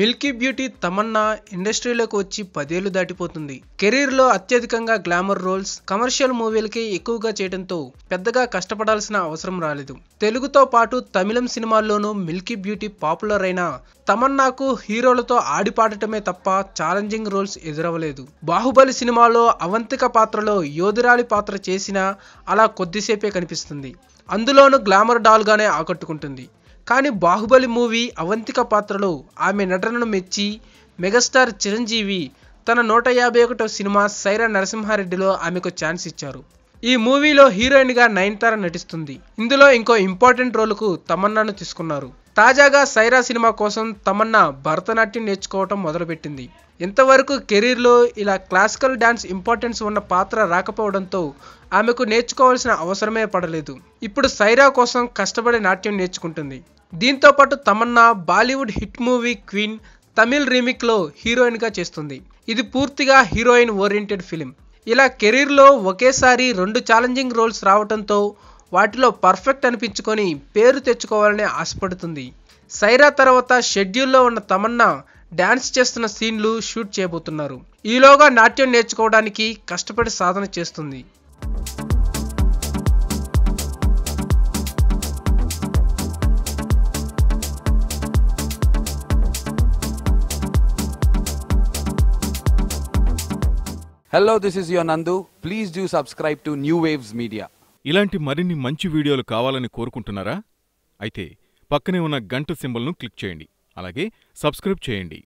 Milky beauty Tamannaah ఇండస్ట్రీలోకి వచ్చి పదేళ్లు దాటిపోతుంది కెరీర్ లో అత్యధికంగా గ్లామర్ రోల్స్ కమర్షియల్ మూవీలకి ఎక్కువగా చేయడంతో పెద్దగా కష్టపడాల్సిన అవసరం రాలేదు తెలుగుతో పాటు తమిళం సినిమాల్లోనూ మిల్కీ బ్యూటీ పాపులర్ అయిన తమన్నాకు హీరోలతో ఆడిపాడటమే తప్ప ఛాలెంజింగ్ రోల్స్ ఎదురవ్వలేదు బాహుబలి సినిమాలో అవంతిక పాత్రలో యోధురాలి పాత్ర చేసినా అలా కొద్దిసేపే కనిపిస్తుంది అందులోనూ గ్లామర్ డాల్ గానే ఆకట్టుకుంటుంది కానీ బాహుబలి మూవీ అవంతిక పాత్రలో ఆమె నటనను మెచ్చి మెగాస్టార్ చిరంజీవి తన నూట యాభై ఒకటో సినిమా సైరా నరసింహారెడ్డిలో ఆమెకు ఛాన్స్ ఇచ్చారు ఈ మూవీలో హీరోయిన్ గా నయనతార నటిస్తుంది ఇందులో ఇంకో ఇంపార్టెంట్ రోల్కు తమన్నాను తీసుకున్నారు తాజాగా సైరా సినిమా కోసం తమన్నా భరతనాట్యం నేర్చుకోవటం మొదలుపెట్టింది ఇంతవరకు కెరీర్లో ఇలా క్లాసికల్ డాన్స్ ఇంపార్టెన్స్ ఉన్న పాత్ర రాకపోవడంతో ఆమెకు నేర్చుకోవాల్సిన అవసరమే పడలేదు ఇప్పుడు సైరా కోసం కష్టపడి నాట్యం నేర్చుకుంటుంది దీంతో పాటు Tamanna Bollywood hit movie Queen Tamil remake లో హీరోయిన్ గా చేస్తుంది ఇది పూర్తిగా హీరోయిన్ ఓరియంటెడ్ ఫిలిం ఇలా కెరీర్లో ఒకేసారి రెండు ఛాలెంజింగ్ రోల్స్ రావడంతో వాటిలో పర్ఫెక్ట్ అనిపించుకొని పేరు తెచ్చుకోవాలని ఆశపడుతుంది సైరా తర్వాత షెడ్యూల్లో ఉన్న తమన్నా డాన్స్ చేస్తున్న సీన్లు షూట్ చేయబోతున్నారు ఈలోగా నాట్యం నేర్చుకోవడానికి కష్టపడి సాధన చేస్తుంది Hello, this is your Nandu. Please do subscribe to New Waves Media. ఇలాంటి మరిన్ని మంచి వీడియోలు కావాలని కోరుకుంటున్నారా అయితే పక్కనే ఉన్న గంట సింబల్ను క్లిక్ చేయండి అలాగే సబ్స్క్రైబ్ చేయండి